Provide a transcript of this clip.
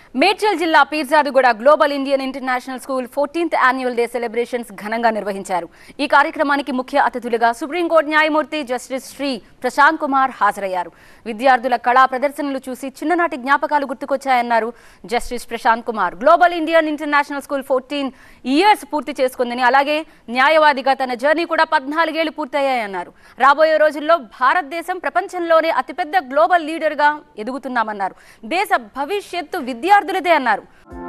మేడ్చల్ జిల్లా Peerzadiguda global Indian international school fourteenth annual day celebrations ఘనంగా నిర్వహించారు ఈ కార్యక్రమానికి ముఖ్య అతిథులుగా సుప్రీంకోర్టు న్యాయమూర్తి జస్టిస్ శ్రీ ప్రశాంత్ కుమార్ హాజరయ్యారు విద్యార్థుల కళా ప్రదర్శనలు చూసి చిన్ననాటి జ్ఞాపకాలు గుర్తుకొచ్చాయన్నారు justice Prashanth Kumar global Indian international school fourteen years పూర్తి చేసుకుందని అలాగే న్యాయవాదిగా తన జర్నీ కూడా పద్నాలుగేళ్లు పూర్తయ్యాయన్నారు రాబోయే రోజుల్లో భారతదేశం ప్రపంచంలోనే అతిపెద్ద గ్లోబల్ లీడర్గా ఎదుగుతున్నామన్నారు దేశ భవిష్యత్తు విద్యార్థులదే అన్నారు